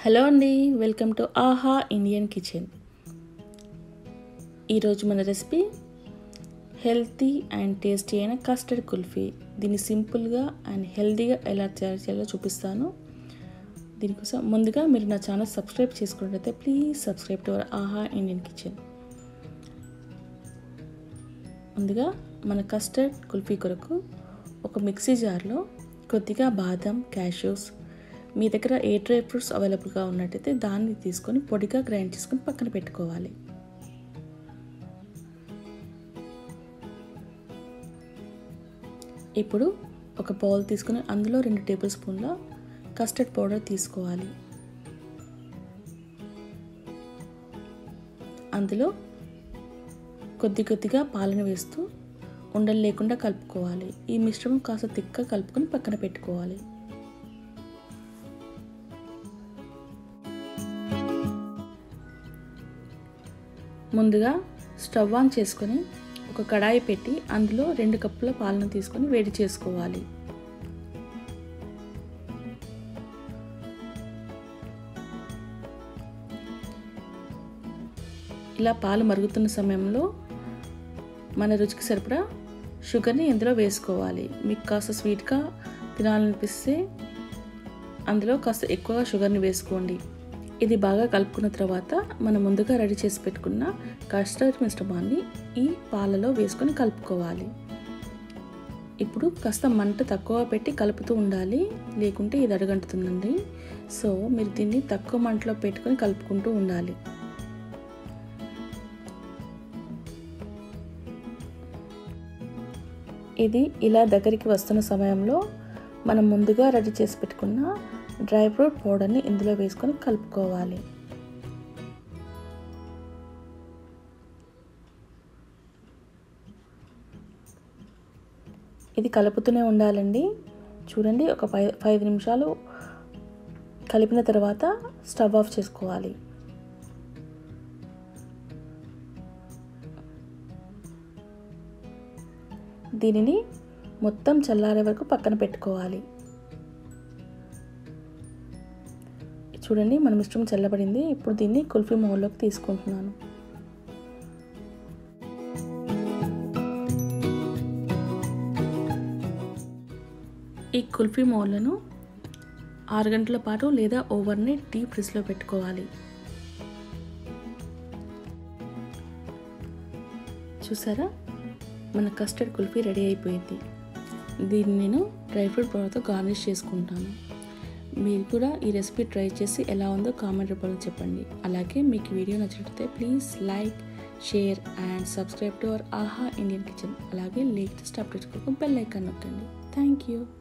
hello అండి welcome to Aaha Indian kitchen ఈరోజు మన రెసిపీ హెల్తీ అండ్ టేస్టీ అయిన కస్టర్డ్ కుల్ఫీ దీన్ని సింపుల్గా అండ్ హెల్తీగా ఎలా తయారు చేయాలో చూపిస్తాను దీనికోసం ముందుగా మీరు నా ఛానల్ సబ్స్క్రైబ్ చేసుకున్నట్లయితే please subscribe to our Aaha Indian kitchen ముందుగా మన కస్టర్డ్ కుల్ఫీ కొరకు ఒక మిక్సీ జార్లో కొద్దిగా బాదం క్యాష్యూస్ మీ దగ్గర ఏ డ్రై ఫ్రూట్స్ అవైలబుల్గా ఉన్నట్టయితే దాన్ని తీసుకొని పొడిగా గ్రైండ్ చేసుకొని పక్కన పెట్టుకోవాలి ఇప్పుడు ఒక బౌల్ తీసుకుని అందులో రెండు టేబుల్ స్పూన్ల కస్టర్డ్ పౌడర్ తీసుకోవాలి అందులో కొద్ది కొద్దిగా పాలను వేస్తూ ఉండలు లేకుండా కలుపుకోవాలి ఈ మిశ్రమం కాస్త తిక్క కలుపుకొని పక్కన పెట్టుకోవాలి ముందుగా స్టవ్ ఆన్ చేసుకొని ఒక కడాయి పెట్టి అందులో రెండు కప్పుల పాలను తీసుకొని వేడి చేసుకోవాలి ఇలా పాలు మరుగుతున్న సమయంలో మన రుచికి సరిపడా షుగర్ని ఇందులో వేసుకోవాలి మీకు కాస్త స్వీట్గా తినాలనిపిస్తే అందులో కాస్త ఎక్కువగా షుగర్ని వేసుకోండి ఇది బాగా కలుపుకున్న తర్వాత మనం ముందుగా రెడీ చేసి పెట్టుకున్న కస్టర్డ్ మిశ్రమాన్ని ఈ పాలలో వేసుకొని కలుపుకోవాలి ఇప్పుడు కాస్త మంట తక్కువ పెట్టి కలుపుతూ ఉండాలి లేకుంటే ఇది అడగంటుతుందండి సో మీరు దీన్ని తక్కువ మంటలో పెట్టుకొని కలుపుకుంటూ ఉండాలి ఇది ఇలా దగ్గరికి వస్తున్న సమయంలో మనం ముందుగా రెడీ చేసి పెట్టుకున్న డ్రై ఫ్రూట్ పౌడర్ని ఇందులో వేసుకొని కలుపుకోవాలి ఇది కలుపుతూనే ఉండాలండి చూడండి ఒక ఫైవ్ ఐదు నిమిషాలు కలిపిన తర్వాత స్టవ్ ఆఫ్ చేసుకోవాలి దీనిని మొత్తం చల్లారే వరకు పక్కన పెట్టుకోవాలి చూడండి మన మిశ్రమం చల్లబడింది ఇప్పుడు దీన్ని కుల్ఫీ మౌల్లోకి తీసుకుంటున్నాను ఈ కుల్ఫీ మౌల్లను ఆరు గంటల పాటు లేదా ఓవర్ నైట్ డీప్ ఫ్రిడ్జ్లో పెట్టుకోవాలి చూసారా మన కస్టర్డ్ కుల్ఫీ రెడీ అయిపోయింది దీన్ని నేను డ్రై ఫ్రూట్ పౌడర్తో గార్నిష్ చేసుకుంటాను మీరు కూడా ఈ రెసిపీ ట్రై చేసి ఎలా ఉందో కామెంట్ రూపంలో చెప్పండి అలాగే మీకు వీడియో నచ్చినట్లయితే please like share and subscribe to our Aaha Indian kitchen అలాగే లేటెస్ట్ అప్డేట్స్ కోసం బెల్ ఐకాన్ నొక్కండి థ్యాంక్ యూ